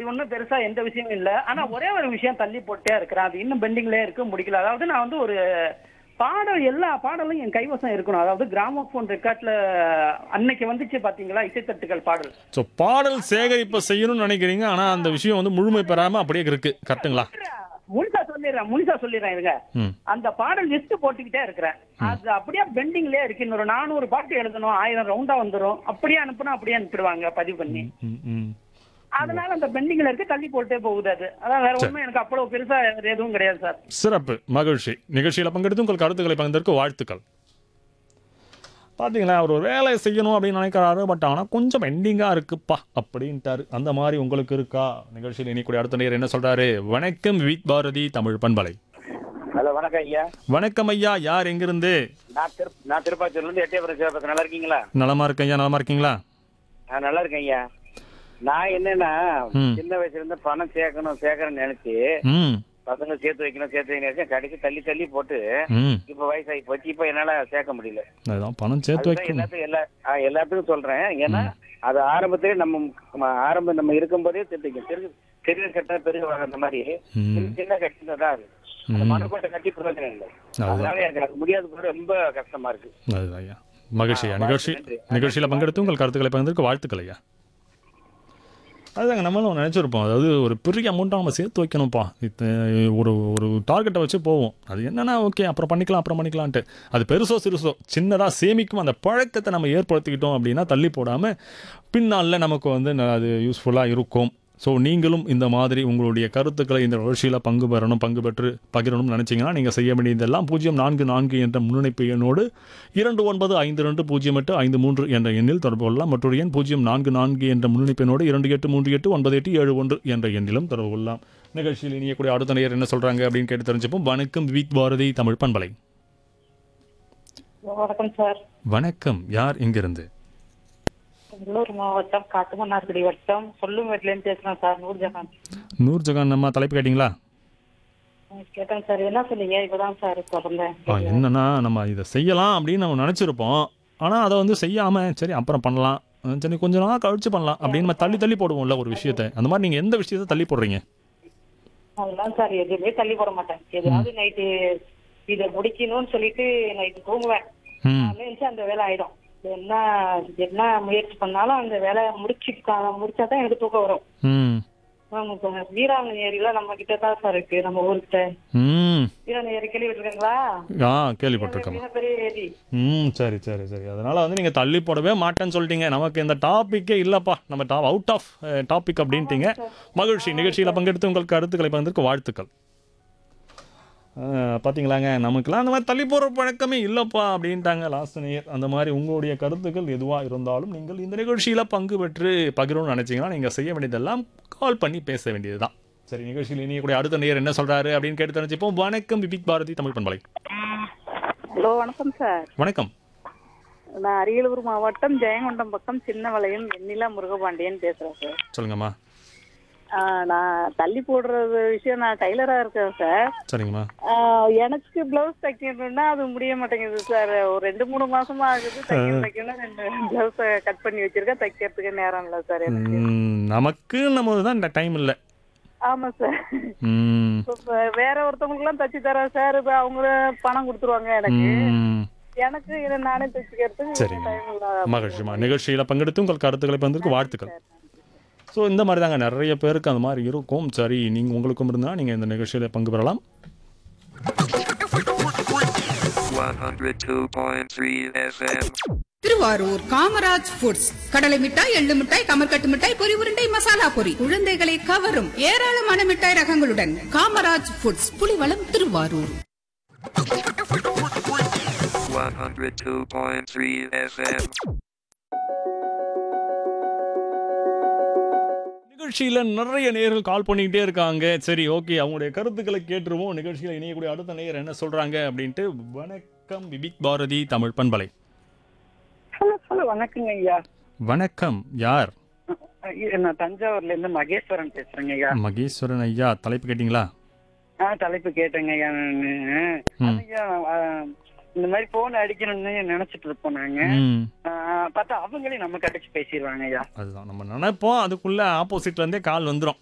அப்படி ஒண்ணும் பெருசா எந்த விஷயமும் இல்ல ஆனா ஒரே ஒரு விஷயம் தள்ளி போட்டே இருக்கிறேன் அது இன்னும் பெண்டிங்லயே இருக்கு முடிக்கல அதாவது நான் வந்து ஒரு பாடல் எல்லா பாடலும் என் கைவசம் இருக்கணும் அதாவது கிராமபோன் ரெக்கார்ட்ல அன்னைக்கு வந்துச்சு பாத்தீங்களா இசைத்தட்டுகள் பாடல் ஸோ பாடல் சேகரிப்பை செய்யணும்னு நினைக்கிறீங்க ஆனா அந்த விஷயம் வந்து முழுமை பெறாம அப்படியே இருக்கு கரெக்ட்டுங்களா முழுசா சொல்லிடுறேன் முழுசா சொல்லிடுறேன் இருங்க ம் அந்த பாடல் லிஸ்ட் போட்டுக்கிட்டே இருக்கிறேன் அது அப்படியே பெண்டிங்லயே இருக்கு இன்னொரு நானூறு பாட்டு எழுதணும் ஆயிரம் ரவுண்டா வந்துரும் அப்படியே அனுப்புனா அப்படியே அனுப்பிடுவாங்க பதிவு பண்ணி ம் ம் அதனால அந்த பெண்டிங்ல இருக்கு தள்ளி போட்டே போகுது அது அதான் வேற ஒண்ணும் எனக்கு அவ்வளவு பெருசா எதுவும் கிடையாது சார் சிறப்பு மகிழ்ச்சி நிகழ்ச்சியில் பங்கெடுத்து உங்கள் கருத்துக்களை பகிர்ந்ததற்கு வாழ்த்துக்கள் பார்த்தீங்களா அவர் ஒரு வேலை செய்யணும் அப்படின்னு நினைக்கிறாரு பட் ஆனால் கொஞ்சம் பெண்டிங்காக இருக்குப்பா அப்படின்ட்டாரு அந்த மாதிரி உங்களுக்கு இருக்கா நிகழ்ச்சியில் இனிக்கூடிய அடுத்த நேர் என்ன சொல்றாரு வணக்கம் வித் பாரதி தமிழ் பண்பலை ஹலோ வணக்கம் ஐயா வணக்கம் ஐயா யார் எங்கிருந்து நான் திரு நான் திருப்பாச்சூர்ல இருந்து எட்டயபுரம் சிவபக்தன் நல்லா இருக்கீங்களா நலமா இருக்கேன் ஐயா நலமா இருக்கீங்களா நான் நல்லா இருக்கேன் ஐயா நான் என்னன்னா ம். சின்ன வயசுல இருந்து பணம் சேர்க்கணும் சேர்க்கணும்னு நினைச்சு ம் பசங்க சேர்த்து வைக்கணும் சேர்த்து வைக்கணும் நினைச்சு கடைசி தள்ளி தள்ளி போட்டு ம் இப்ப வயசாகி போச்சு இப்ப என்னால சேர்க்க முடியல அதுதான் பணம் சேர்த்து அதுதான் வைக்கணும் எல்லாத்துக்கும் எல்லா ஆ, எல்லாத்துக்கும் சொல்றேன் ஏன்னா அது ஆரம்பத்திலே நம்ம நம்ம ஆரம்பம் நம்ம இருக்கும்போதே தெரிஞ்சுக்கணும் பெரிய பெரிய கட்ட பெரிய வகை அந்த மாதிரி ம். சின்ன சின்ன கட்டி தான் அது அந்த மனக்கோட்டை கட்டி பிரயோஜனம் இல்லை அதுதான். அதனால எனக்கு அது முடியாத போது ரொம்ப கஷ்டமா இருக்கு அதுதான் ஐயா மகிழ்ச்சி ஐயா ஆ, நிகழ்ச்சி நன்றி. நிகழ்ச்சியில் பங்கெடுத்து உங்கள் கருத்துக்களை பகிர்ந்ததற்கு வாழ்த்துக்கள் ஐயா அதுதாங்க நம்மளும் நினச்சிருப்போம் அதாவது ஒரு பெரிய அமௌண்ட்டாக நம்ம சேர்த்து வைக்கணும்ப்பா இது ஒரு ஒரு டார்கெட்டை வச்சு போவோம் அது என்னன்னா ஓகே அப்புறம் பண்ணிக்கலாம் அப்புறம் பண்ணிக்கலான்ட்டு அது பெருசோ சிறுசோ சின்னதாக சேமிக்கும் அந்த பழக்கத்தை நம்ம ஏற்படுத்திக்கிட்டோம் அப்படின்னா தள்ளி போடாமல் பின்னாளில் நமக்கு வந்து ந- அது யூஸ்ஃபுல்லாக இருக்கும் ஸோ நீங்களும் இந்த மாதிரி உங்களுடைய கருத்துக்களை இந்த நிகழ்ச்சியில் பங்கு பெறணும் பங்கு பெற்று பகிரணும்னு நினச்சிங்கன்னா நீங்கள் செய்ய வேண்டியதெல்லாம் பூஜ்ஜியம் நான்கு நான்கு என்ற முன்னிணைப்பு எண்ணோடு இரண்டு ஒன்பது ஐந்து ரெண்டு பூஜ்ஜியம் எட்டு ஐந்து மூன்று என்ற எண்ணில் தொடர்பு கொள்ளலாம் மற்றொரு எண் பூஜ்ஜியம் நான்கு நான்கு என்ற முன்னிணைப்பு எண்ணோடு இரண்டு எட்டு மூன்று எட்டு ஒன்பது எட்டு ஏழு ஒன்று என்ற எண்ணிலும் தொடர்பு கொள்ளலாம் நிகழ்ச்சியில் இனியக்கூடிய அடுத்த நேயர் என்ன சொல்கிறாங்க அப்படின்னு கேட்டு தெரிஞ்சுப்போம் வணக்கம் வித் பாரதி தமிழ் பண்பலை வணக்கம் சார் வணக்கம் யார் இங்கிருந்து கடலூர் மாவட்டம் காட்டுமன்னார்குடி வட்டம் சொல்லும் வீட்லேருந்து பேசுறேன் சார் நூர்ஜஹான் நூர் ஜகான் நம்ம தலைப்பு கேட்டிங்களா கேட்டேன் சார் என்ன சொன்னீங்க இப்பதான் சார் பிறந்தேன் ஆ, என்னன்னா நம்ம இதை செய்யலாம் அப்படின்னு நம்ம நினச்சிருப்போம் ஆனால் அதை வந்து செய்யாமல் சரி அப்புறம் பண்ணலாம் அஹ் சரி கொஞ்ச நாள் கழிச்சு பண்ணலாம் அப்படின்னு நம்ம தள்ளி தள்ளி போடுவோம்ல ஒரு விஷயத்தை அந்த மாதிரி நீங்கள் எந்த விஷயத்தை தள்ளி போடுறீங்க அதெல்லாம் சார் எதுவுமே தள்ளி போட மாட்டேன் எதாவது நைட்டு இதை முடிக்கணும்னு சொல்லிட்டு நைட்டு தூங்குவேன் ம் காலையில எழுந்துச்சு அந்த வேலை ஆயிடும் என்ன என்ன முயற்சி பண்ணாலும் அந்த வேலை முடிச்சு முடிச்சாதான் எனக்கு தூக்கம் வரும் ம் ஆமா சார் வீராங்கனை ஏரியில நம்ம கிட்ட தான் சார் இருக்கு நம்ம ஊர்கிட்ட ம் வீராங்கனை ஏரி கேள்விப்பட்டிருக்கீங்களா ஆ கேள்விப்பட்டிருக்கோம் மிக பெரிய ஏரி ம் சரி சரி சரி அதனால் வந்து நீங்கள் தள்ளி போடவே மாட்டேன்னு சொல்லிட்டீங்க நமக்கு இந்த டாப்பிக்கே இல்லைப்பா நம்ம டா அவுட் ஆஃப் டாபிக் அப்படின்ட்டீங்க மகிழ்ச்சி நிகழ்ச்சியில் பங்கெடுத்து உங்கள் கருத்துக்களை பகிர்ந்ததற்கு வாழ்த்துக்கள் அஹ், பாத்தீங்களாங்க நமக்குலாம் அந்த மாதிரி தள்ளி போகிற பழக்கமே இல்லைப்பா அப்படின்ட்டாங்க லாஸ்ட் நேயர் அந்த மாதிரி உங்களுடைய கருத்துக்கள் எதுவாக இருந்தாலும் நீங்கள் இந்த நிகழ்ச்சியில் பங்கு பெற்று பகிரணும்னு நினச்சிங்கன்னா நீங்கள் செய்ய வேண்டியதெல்லாம் கால் பண்ணி பேச வேண்டியதுதான் சரி நிகழ்ச்சியில் இனியக்கூடிய அடுத்த நேயர் என்ன சொல்கிறாரு அப்படின்னு கேட்டு தெரிஞ்சுப்போம் வணக்கம் விபிக் பாரதி தமிழ் பண்பலை ஹலோ வணக்கம் சார் வணக்கம் நான் அரியலூர் மாவட்டம் ஜெயங்கொண்டம் பக்கம் சின்ன வளையம் வெண்ணிலா முருகபாண்டியன் பேசுறேன் சார் சொல்லுங்கம்மா ஆ, நான் தள்ளி போடுறது விஷயம் நான் டைலரா இருக்கேன் சார் சரிங்கம்மா ஆ, எனக்கு பிளவுஸ் தைக்கணும்னா அது முடிய மாட்டேங்குது சார் ஒரு ரெண்டு மூணு மாசமா ஆகுது தைக்கணும் தைக்கணும் ரெண்டு பிளவுஸ் கட் பண்ணி வச்சிருக்கேன் தைக்கிறதுக்கு நேரம் இல்லை சார் எனக்கு ம், நமக்கு நம்ம தான் இந்த டைம் இல்லை ஆமா சார் ம், இப்ப வேற ஒருத்தவங்களுக்கு எல்லாம் தச்சு தரேன் சார் இப்ப அவங்க பணம் கொடுத்துருவாங்க எனக்கு ம். எனக்கு இதை நானே தைச்சுக்கிறதுக்கு சரிங்க. டைம் இல்லை மகிழ்ச்சிமா நிகழ்ச்சியில் பங்கெடுத்து உங்கள் கருத்துக்களை பகிர்ந்ததற்கு வாழ்த்துக்கள் ஸோ இந்த மாதிரி தாங்க நிறைய பேருக்கு அந்த மாதிரி இருக்கும் சரி நீங்கள் உங்களுக்கும் இருந்தால் நீங்கள் இந்த நிகழ்ச்சியில் பங்கு பெறலாம் 102.3 FM. திருவாரூர் காமராஜ் ஃபுட்ஸ் கடலை மிட்டாய் எள்ளு மிட்டாய் கமர்கட்டு மிட்டாய் பொரி உருண்டை மசாலா பொரி குழந்தைகளை கவரும் ஏராளமான மிட்டாய் ரகங்களுடன் காமராஜ் ஃபுட்ஸ் புலிவளம் திருவாரூர் 102.3 FM. நிகழ்ச்சியில் நிறைய நேயர்கள் கால் பண்ணிக்கிட்டே இருக்காங்க சரி ஓகே அவங்களுடைய கருத்துக்களை கேட்டுருவோம் நிகழ்ச்சியில் இணையக்கூடிய அடுத்த நேயர் என்ன சொல்கிறாங்க அப்படின்ட்டு வணக்கம் விபிக் பாரதி தமிழ் பண்பலை ஹலோ ஹலோ வணக்கங்க ஐயா வணக்கம் யார் ஐயா, நான் தஞ்சாவூர்ல இருந்து மகேஸ்வரன் பேசுறேங்க ஐயா மகேஸ்வரன் ஐயா தலைப்பு கேட்டிங்களா ஆ தலைப்பு கேட்டேங்க ஐயா நானு. ம். ஐயா ஆ, இந்த மாதிரி போன் அடிக்கணும்னு நினைச்சிட்டு இருப்போம் நாங்க ம் ஆ, பார்த்தா அவங்களே நமக்கு அடிச்சு பேசிடுவாங்க ஐயா அதுதான் நம்ம நினைப்போம் அதுக்குள்ளே ஆப்போசிட்லேருந்தே கால் வந்துடும்